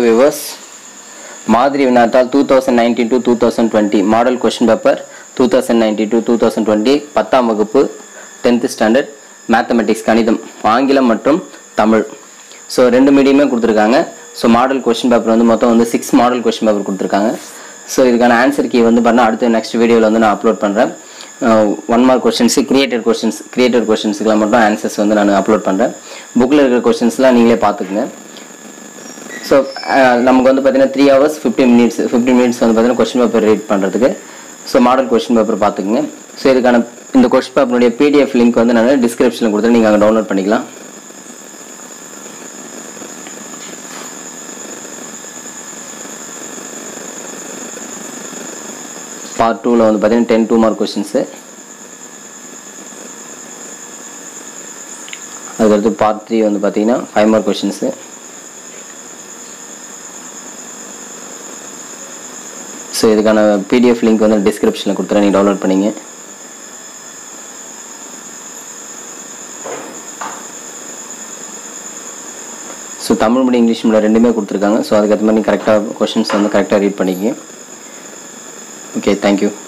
viewers மாதிரி வினாத்தால் two thousand nineteen to two thousand twenty model question paper two thousand nineteen to two thousand twenty பத்தாம் வகுப்பு tenth standard mathematics கணிதம் ஆங்கிலம் மற்றும் தமிழ் ஸோ ரெண்டு மீடியமே கொடுத்துருக்காங்க ஸோ மாடல் கொஷின் பேப்பர் வந்து மொத்தம் வந்து சிக்ஸ் மாடல் கொஷின் பேப்பர் கொடுத்துருக்காங்க ஸோ இதுக்கான ஆன்சர் கீ வந்து பார்த்தா அடுத்த நெக்ஸ்ட் வீடியோவில் வந்து நான் அப்லோட் பண்ணுறேன் one mark questions created questions created கொஷின்ஸுக்குலாம் மட்டும் ஆன்சர்ஸ் வந்து நான் அப்லோட் பண்ணுறேன் புக்கில் இருக்கிற கொஷின்ஸ்லாம் நீங்களே பார்த்துக்குங்க ஸோ நமக்கு வந்து பார்த்தீங்கன்னா three hours fifteen minutes fifteen minutes வந்து பார்த்தீங்கன்னா கொஸ்டின் பேப்பர் ரீட் பண்ணுறதுக்கு ஸோ மாடல் கொஸ்டின் பேப்பர் பார்த்துக்குங்க ஸோ இதுக்கான இந்த கொஸ்டின் பேப்பருடைய பிடிஎஃப் லிங்க் வந்து நான் டிஸ்கிரிப்ஷனில் கொடுத்துட்டு நீங்கள் அங்கே டவுன்லோட் பண்ணிக்கலாம் பார்ட் டூவில் வந்து பார்த்தீங்கன்னா டென் டூ மார்க் கொஷின்ஸு அதுக்கடுத்து பார்ட் த்ரீ வந்து பார்த்தீங்கன்னா ஃபைவ் மார்க் கொஷின்ஸு ஸோ இதுக்கான பிடிஎஃப் லிங்க் வந்து டிஸ்கிரிப்ஷனில் கொடுத்துறேன் நீங்கள் டவுன்லோட் பண்ணிங்க so Tamil medium English medium ரெண்டுமே கொடுத்துருக்காங்க ஸோ அதுக்கேற்ற மாதிரி கரெக்டாக கொஷின்ஸ் வந்து கரெக்டாக ரீட் பண்ணிக்கங்க ஓகே தேங்க்யூ